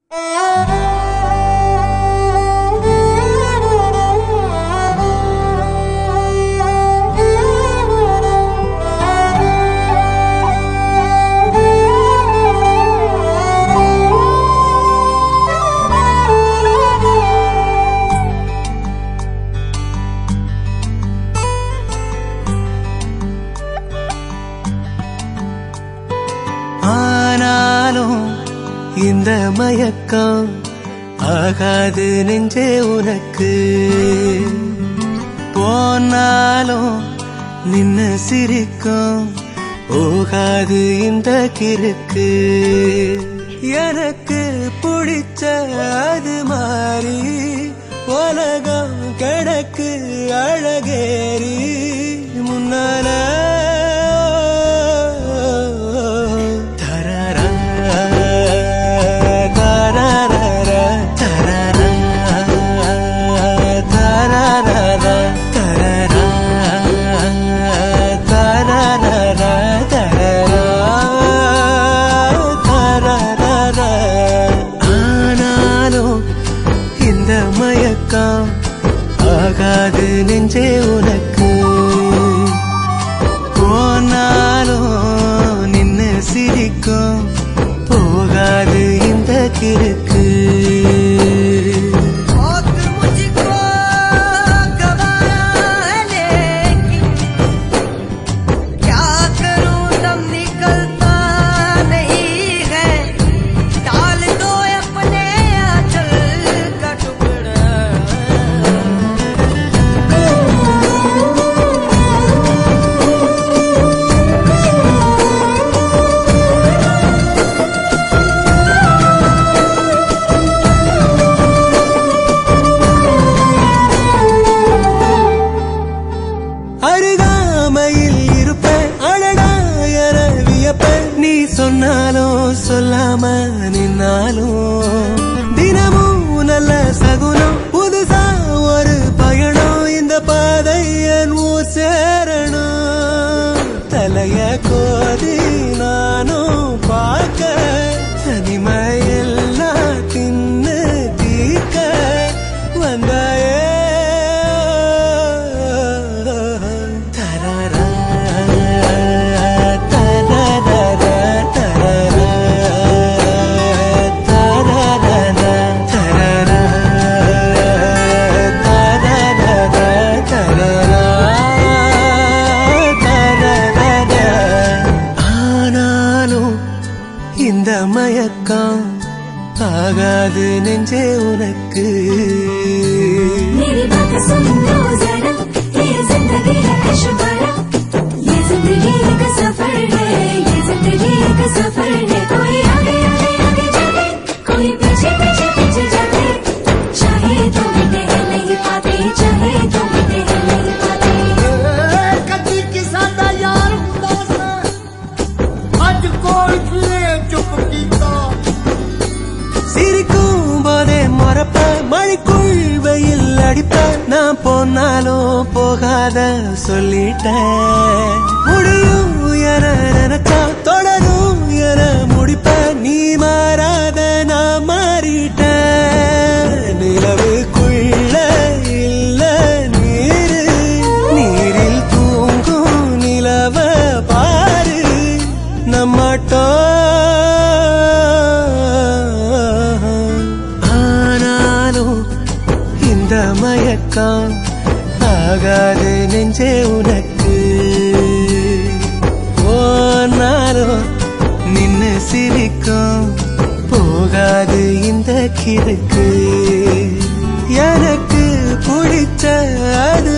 ஆனாலும் இந்த மயக்கம் ஆகாது நெஞ்சே உனக்கு போனாலும் நின்ன சிரிக்கும் போகாது இந்த கிறுக்கு எனக்கு பிடிச்ச அது மாறி உலகம் கிடக்கு அழகேறி முன்னால தரரா, தரரரா, தரரா, தரரரா, தரரா, தரரரா, தரரா, தரரரா. ஆனாலும் இந்த மயக்கம் ஆகாது நெஞ்சே உனக்கு போனாலும் நின்னு சிரிக்கும் போகாது இந்த கிறுக்கு मौत मुझको गवारा है लेकिन क्या करूं दम निकलता नहीं है डाल दो अपने आंचल का टुकड़ा அருகாமையில் இருப்பேன் அழடா என வியப்பேன் நீ சொன்னாலும் சொல்லாம நின்னாலும் தினமும் நல்ல சகுனம் புதுசா ஒரு பயணம் இந்த பாதை என் ஊர் சேரணும் தலைய கோதி நானும் பார்க்க தனிமையெல்லாம் தின்னு தீக்க வந்தாயே தரரா, தரரரா, தரரா, தரரரா, தரரா, தரரரா, தரரா, தரரரா. ஆனாலும் இந்த மயக்கம் ஆகாது நெஞ்சே உனக்கு मेरी बात सुन लो जरा ये जिंदगी है ऐशबारा ये जिंदगी एक सफर है ये जिंदगी एक सफर है कोई आगे आगे आगे जाते कोई पीछे पीछे पीछे जाते चाहे तो मिटे हैं नहीं पाते चाहे तो मिटे हैं नहीं पाते ਕਦੀ ਕਿਸਾ ਦਾ ਯਾਰ ਹੁੰਦਾ ਸੀ ਅੱਜ ਕੋਈ ਕਿਵੇਂ ਚੁੱਪ ਕੀਤਾ சிரிக்கும் போதே மறப்ப மழைக்குள் வெயில் அடிப்ப நான் போனாலும் போகாத சொல்லிட்டேன் முடியும் என நினைச்சா தொடரும் என முடிப்ப நீ மாறாத நான் மாறிட்டேன் நிலவுக்குள்ள இல்ல நீரு நீரில் தூங்கும் நிலவ பாரு நம்மட்டோம் ஆனாலும் இந்த மயக்கம் ஆகாது நெஞ்சே உனக்கு போனாலும் நின்னு சிரிக்கும் போகாது இந்த கிறுக்கு எனக்கு பிடிச்ச அது